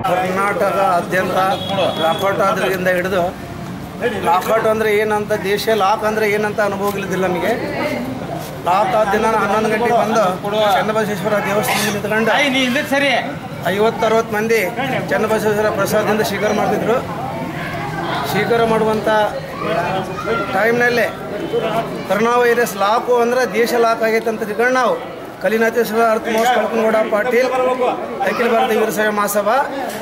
ಕರ್ನಾಟಕಾದ್ಯಂತ lockout ಆದ್ರಿಂದ ಹಿಡಿದು lockout ಅಂದರೆ ಏನಂತ ದೇಶ ಲಾಕ್ ಅಂದರೆ ಏನಂತ ಅನುಭವ ಇಲ್ಲದಿಲ್ಲ ನಮಗೆ ಲಾಕ್ ಆದ ದಿನ ಹನ್ನೊಂದು ಗಂಟೆಗೆ ಬಂದು ಚನ್ನಬಸವೇಶ್ವರ ದೇವಸ್ಥಾನದಲ್ಲಿ ನಿಂತ್ಕೊಂಡು ಸರಿ ಐವತ್ತು ಅರವತ್ತು ಮಂದಿ ಚನ್ನಬಸವೇಶ್ವರ ಪ್ರಸಾದದಿಂದ ಸ್ವೀಕಾರ ಮಾಡ್ತಿದ್ರು ಸ್ವೀಕಾರ ಮಾಡುವಂಥ ಟೈಮ್ನಲ್ಲೇ ಕರೋನಾ ವೈರಸ್ ಲಾಕು ಅಂದ್ರೆ ದೇಶ ಲಾಕ್ ಆಗೈತೆ ಅಂತ ತಿಳ್ಕೊಂಡು ನಾವು ಕಲಿನಾಥೇಶ್ವರ ಅರ್ಥ ಮೋಸ್ ಕಳ್ಕೊಂಗೌಡ ಪಾಟೀಲ್ ಅಖಿಲ ಭಾರತ ವೀರಶೈವ ಮಹಾಸಭಾ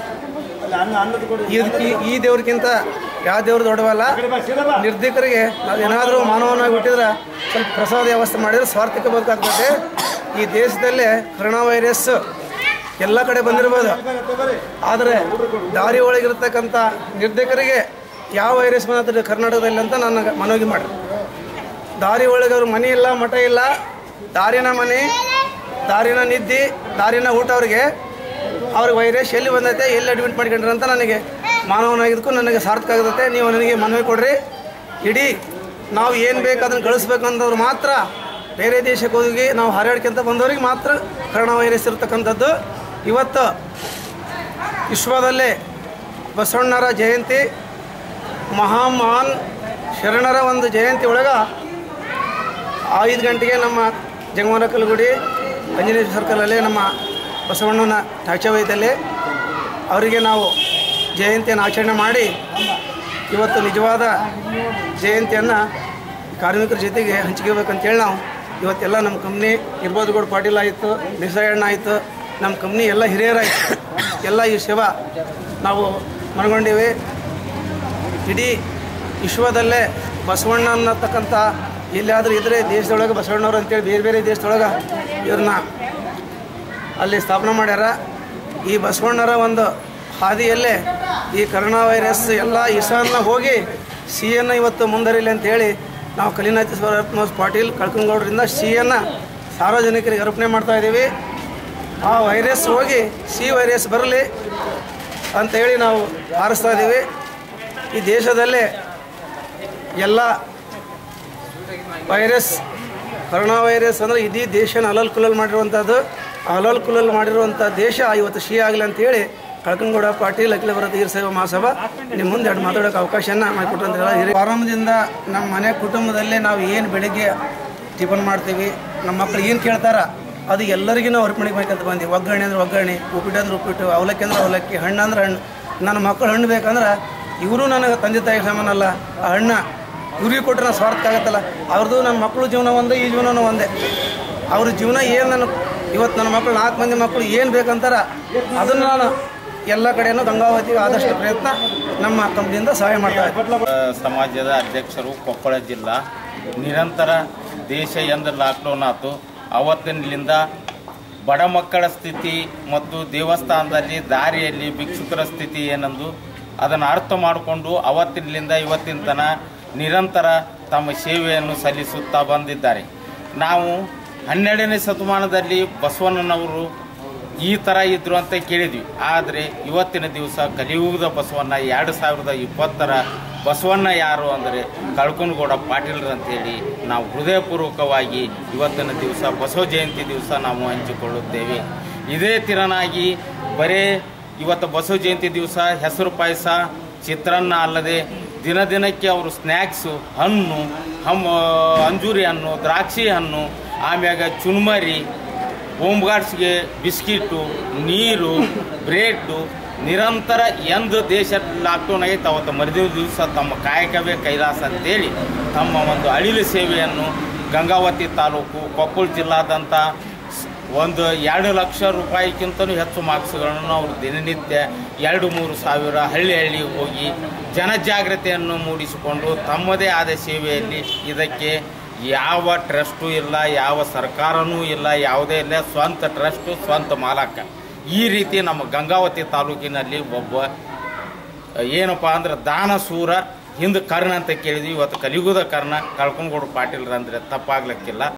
ಈ- ಈ- ಈ ದೇವ್ರಿಗಿಂತ ಯಾವ ದೇವ್ರು ದೊಡ್ಡವಲ್ಲ ನಿರ್ದಿಕರಿಗೆ ನಾವು ಏನಾದರೂ ಮಾನವನಾಗಿ ಹುಟ್ಟಿದ್ರೆ ಸ್ವಲ್ಪ ಪ್ರಸಾದ ವ್ಯವಸ್ಥೆ ಮಾಡಿದ್ರೆ ಸ್ವಾರ್ಥಿಕ ಬದುಕಾಗ್ತದೆ ಈ ದೇಶದಲ್ಲೇ ಕರೋನಾ ವೈರಸ್ ಎಲ್ಲ ಕಡೆ ಬಂದಿರ್ಬೋದು ಆದರೆ ದಾರಿ ಒಳಗಿರ್ತಕ್ಕಂಥ ನಿರ್ದೇಕರಿಗೆ ಯಾವ ವೈರಸ್ ಬಂದ್ರೆ ಕರ್ನಾಟಕದಲ್ಲಿ ಅಂತ ನನ್ನ ಮನವಿ ಮಾಡಿ ದಾರಿ ಒಳಗೆ ಅವ್ರ ಮನೆ ಇಲ್ಲ ಮಠ ಇಲ್ಲ ದಾರಿನ ಮನೆ ದಾರಿನ ನಿದ್ದೆ ದಾರಿನ ಊಟ ಅವ್ರಿಗೆ ಅವ್ರಿಗೆ ವೈರಸ್ ಎಲ್ಲಿ ಬಂದೈತೆ ಎಲ್ಲಿ ಅಡ್ಮಿಟ್ ಮಾಡ್ಕೊಂಡ್ರಿ ಅಂತ ನನಗೆ ಮಾನವನಾಗಿದ್ದಕ್ಕೂ ನನಗೆ ಸಾರ್ಥಕ ಆಗುತ್ತೆ ನೀವು ನನಗೆ ಮನವಿ ಕೊಡ್ರಿ ಇಡೀ ನಾವು ಏನು ಬೇಕು ಅದನ್ನು ಕಳಿಸ್ಬೇಕಂದವ್ರು ಮಾತ್ರ ಬೇರೆ ದೇಶಕ್ಕೆ ಹೋಗಿ ನಾವು ಹಾರಾಡ್ಕೊಂತ ಬಂದವ್ರಿಗೆ ಮಾತ್ರ ಕರೋನಾ ವೈರಸ್ ಇರ್ತಕ್ಕಂಥದ್ದು ಇವತ್ತು ವಿಶ್ವದಲ್ಲೇ ಬಸವಣ್ಣರ ಜಯಂತಿ ಮಹಾಮಾನ್ ಶರಣರ ಒಂದು ಜಯಂತಿ ಒಳಗೆ ಐದು ಗಂಟೆಗೆ ನಮ್ಮ ಜಂಗಮರ ಕಲ್ಗುಡಿ ಆಂಜನೇಯ ಸರ್ಕಲಲ್ಲಿ ನಮ್ಮ ಬಸವಣ್ಣನ ಟಾಚವೈದಲ್ಲಿ ಅವರಿಗೆ ನಾವು ಜಯಂತಿಯನ್ನು ಆಚರಣೆ ಮಾಡಿ ಇವತ್ತು ನಿಜವಾದ ಜಯಂತಿಯನ್ನು ಕಾರ್ಮಿಕರ ಜೊತೆಗೆ ಹಂಚ್ಕೋಬೇಕಂತೇಳಿ ನಾವು ಇವತ್ತೆಲ್ಲ ನಮ್ಮ ಕಂಪ್ನಿ ಇರ್ಬೋದು ಗೌಡ ಪಾಟೀಲ್ ಆಯಿತು ದೇಸಾಯಣ್ಣ ಆಯಿತು ನಮ್ಮ ಕಂಪ್ನಿ ಎಲ್ಲ ಹಿರಿಯರಾಯಿತು ಎಲ್ಲ ಈ ಸೇವಾ ನಾವು ಮನಗೊಂಡೀವಿ ಇಡೀ ವಿಶ್ವದಲ್ಲೇ ಬಸವಣ್ಣ ಅನ್ನತಕ್ಕಂಥ ಎಲ್ಲಿಯಾದರೂ ಇದ್ದರೆ ದೇಶದೊಳಗೆ ಬಸವಣ್ಣವ್ರು ಅಂತೇಳಿ ಬೇರೆ ಬೇರೆ ದೇಶದೊಳಗೆ ಇವ್ರನ್ನ ಅಲ್ಲಿ ಸ್ಥಾಪನೆ ಮಾಡ್ಯಾರ ಈ ಬಸವಣ್ಣರ ಒಂದು ಹಾದಿಯಲ್ಲೇ ಈ ಕರೋನಾ ವೈರಸ್ ಎಲ್ಲ ಇಸನ್ನ ಹೋಗಿ ಸಿಯನ್ನು ಇವತ್ತು ಮುಂದರಿಲಿ ಅಂತೇಳಿ ನಾವು ಕಲಿನಾಥೇಶ್ವರ ರತ್ನೋಸ್ ಪಾಟೀಲ್ ಕಳ್ಕಂಗೌಡರಿಂದ ಸಿಯನ್ನು ಸಾರ್ವಜನಿಕರಿಗೆ ಅರ್ಪಣೆ ಮಾಡ್ತಾ ಇದ್ದೀವಿ ಆ ವೈರಸ್ ಹೋಗಿ ಸಿ ವೈರಸ್ ಬರಲಿ ಅಂತೇಳಿ ನಾವು ಹಾರಿಸ್ತಾ ಇದ್ದೀವಿ ಈ ದೇಶದಲ್ಲೇ ಎಲ್ಲ ವೈರಸ್ ಕರೋನಾ ವೈರಸ್ ಅಂದರೆ ಇಡೀ ದೇಶನ ಅಲಲ್ ಕುಲಲ್ ಮಾಡಿರುವಂಥದ್ದು ಆ ಅಲಲ್ ಕುಲಲ್ ಮಾಡಿರುವಂಥ ದೇಶ ಇವತ್ತು ಶಿ ಆಗಲಿ ಅಂತೇಳಿ ಕಳ್ಕಂಗೌಡ ಪಾಟೀಲ್ ಅಖಿಲ ಭಾರತ ವೀರಶೈವ ಮಹಾಸಭಾ ನಿಮ್ಮ ಮುಂದೆ ಎರಡು ಮಾತಾಡೋಕೆ ಅವಕಾಶನ ಮಾಡಿಕೊಟ್ಟಂತೆಲ್ಲ ಹಿರಿಯ ಪ್ರಾರಂಭದಿಂದ ನಮ್ಮ ಮನೆ ಕುಟುಂಬದಲ್ಲೇ ನಾವು ಏನು ಬೆಳಿಗ್ಗೆ ಟಿಫನ್ ಮಾಡ್ತೀವಿ ನಮ್ಮ ಮಕ್ಳು ಏನು ಕೇಳ್ತಾರ ಅದು ಎಲ್ಲರಿಗೂ ನಾವು ಅರ್ಪಣೆ ಬೇಕಂತ ಬಂದೀವಿ ಒಗ್ಗರಣೆ ಅಂದ್ರೆ ಒಗ್ಗರಣೆ ಉಪ್ಪಿಟ್ಟು ಅಂದ್ರೆ ಉಪ್ಪಿಟ್ಟು ಅವಲಕ್ಕಿ ಅಂದ್ರೆ ಅವಲಕ್ಕಿ ಹಣ್ಣು ಅಂದ್ರೆ ಹಣ್ಣು ನನ್ನ ಮಕ್ಕಳು ಹಣ್ಣು ಬೇಕಂದ್ರೆ ಇವರು ನನಗೆ ತಂದೆ ತಾಯಿ ಸಮಾನಲ್ಲ ಆ ಹಣ್ಣ ಇವ್ರಿಗೆ ಕೊಟ್ಟರೆ ನಾನು ಸ್ವಾರ್ಥ ಆಗತ್ತಲ್ಲ ಅವ್ರದ್ದು ನನ್ನ ಮಕ್ಕಳು ಜೀವನ ಒಂದೇ ಈ ಜೀವನನೂ ಒಂದೇ ಅವ್ರ ಜೀವನ ಏನು ನನ್ನ ಇವತ್ತು ನನ್ನ ಮಕ್ಕಳು ನಾಲ್ಕು ಮಂದಿ ಮಕ್ಕಳು ಏನು ಬೇಕಂತಾರ ಅದನ್ನು ನಾನು ಎಲ್ಲ ಕಡೆಯೂ ಗಂಗಾವತಿಗೆ ಆದಷ್ಟು ಪ್ರಯತ್ನ ನಮ್ಮ ಕಂಪ್ನಿಯಿಂದ ಸಹಾಯ ಮಾಡ್ತಾ ಇದ್ದೀನಿ ಸಮಾಜದ ಅಧ್ಯಕ್ಷರು ಕೊಪ್ಪಳ ಜಿಲ್ಲಾ ನಿರಂತರ ದೇಶ ಎಂದು ಲಾಕ್ಡೌನ್ ಆಯಿತು ಅವತ್ತಿನಿಂದ ಬಡ ಮಕ್ಕಳ ಸ್ಥಿತಿ ಮತ್ತು ದೇವಸ್ಥಾನದಲ್ಲಿ ದಾರಿಯಲ್ಲಿ ಭಿಕ್ಷುಕರ ಸ್ಥಿತಿ ಏನೆಂದು ಅದನ್ನು ಅರ್ಥ ಮಾಡಿಕೊಂಡು ಅವತ್ತಿನಿಂದ ಇವತ್ತಿನ ತನ ನಿರಂತರ ತಮ್ಮ ಸೇವೆಯನ್ನು ಸಲ್ಲಿಸುತ್ತಾ ಬಂದಿದ್ದಾರೆ ನಾವು ಹನ್ನೆರಡನೇ ಶತಮಾನದಲ್ಲಿ ಬಸವಣ್ಣನವರು ಈ ಥರ ಇದ್ರು ಅಂತ ಕೇಳಿದ್ವಿ ಆದರೆ ಇವತ್ತಿನ ದಿವಸ ಕಲಿಯುಗದ ಬಸವಣ್ಣ ಎರಡು ಸಾವಿರದ ಇಪ್ಪತ್ತರ ಬಸವಣ್ಣ ಯಾರು ಅಂದರೆ ಕಳ್ಕನಗೌಡ ಪಾಟೀಲ್ರು ಅಂತೇಳಿ ನಾವು ಹೃದಯಪೂರ್ವಕವಾಗಿ ಇವತ್ತಿನ ದಿವಸ ಬಸವ ಜಯಂತಿ ದಿವಸ ನಾವು ಹಂಚಿಕೊಳ್ಳುತ್ತೇವೆ ಇದೇ ತಿರನಾಗಿ ಬರೇ ಇವತ್ತು ಬಸವ ಜಯಂತಿ ದಿವಸ ಹೆಸರು ಪಾಯಸ ಚಿತ್ರಾನ್ನ ಅಲ್ಲದೆ ದಿನ ದಿನಕ್ಕೆ ಅವರು ಸ್ನ್ಯಾಕ್ಸು ಹಣ್ಣು ಹಮ್ ಅಂಜೂರಿ ಹಣ್ಣು ದ್ರಾಕ್ಷಿ ಹಣ್ಣು ಆಮ್ಯಾಗ ಚುನ್ಮರಿ ಹೋಮ್ ಗಾರ್ಡ್ಸ್ಗೆ ಬಿಸ್ಕಿಟು ನೀರು ಬ್ರೆಡ್ಡು ನಿರಂತರ ಎಂದು ದೇಶ ಲಾಕ್ಡೌನ್ ಆಗೈತೆ ಅವತ್ತು ಮರುದಿನ ದಿವಸ ತಮ್ಮ ಕಾಯಕವೇ ಕೈಲಾಸ ಅಂತೇಳಿ ತಮ್ಮ ಒಂದು ಅಳಿಲು ಸೇವೆಯನ್ನು ಗಂಗಾವತಿ ತಾಲೂಕು ಕೊಪ್ಪಳ ಜಿಲ್ಲಾದಂಥ ಸ್- ಒಂದು ಎರಡು ಲಕ್ಷ ರೂಪಾಯಿಗಿಂತಲೂ ಹೆಚ್ಚು ಮಾರ್ಕ್ಸ್ಗಳನ್ನು ಅವರು ದಿನನಿತ್ಯ ಎರಡು ಮೂರು ಸಾವಿರ ಹಳ್ಳಿ ಹಳ್ಳಿಗೆ ಹೋಗಿ ಜನಜಾಗೃತಿಯನ್ನು ಮೂಡಿಸಿಕೊಂಡು ತಮ್ಮದೇ ಆದ ಸೇವೆಯಲ್ಲಿ ಇದಕ್ಕೆ ಯಾವ ಟ್ರಸ್ಟು ಇಲ್ಲ ಯಾವ ಸರ್ಕಾರನೂ ಇಲ್ಲ ಯಾವುದೇ ಇಲ್ಲ ಸ್ವಂತ ಟ್ರಸ್ಟು ಸ್ವಂತ ಮಾಲಕ ಈ ರೀತಿ ನಮ್ಮ ಗಂಗಾವತಿ ತಾಲೂಕಿನಲ್ಲಿ ಒಬ್ಬ ಏನಪ್ಪ ಅಂದ್ರೆ ದಾನ ಸೂರ ಹಿಂದೆ ಕರ್ಣ ಅಂತ ಕೇಳಿದ್ವಿ ಇವತ್ತು ಕಲಿಯುಗದ ಕರ್ಣ ಕಳ್ಕೊಂಡ್ಗೌಡ ಪಾಟೀಲ್ರಂದ್ರೆ ತಪ್ಪಾಗ್ಲಿಕ್ಕಿಲ್ಲ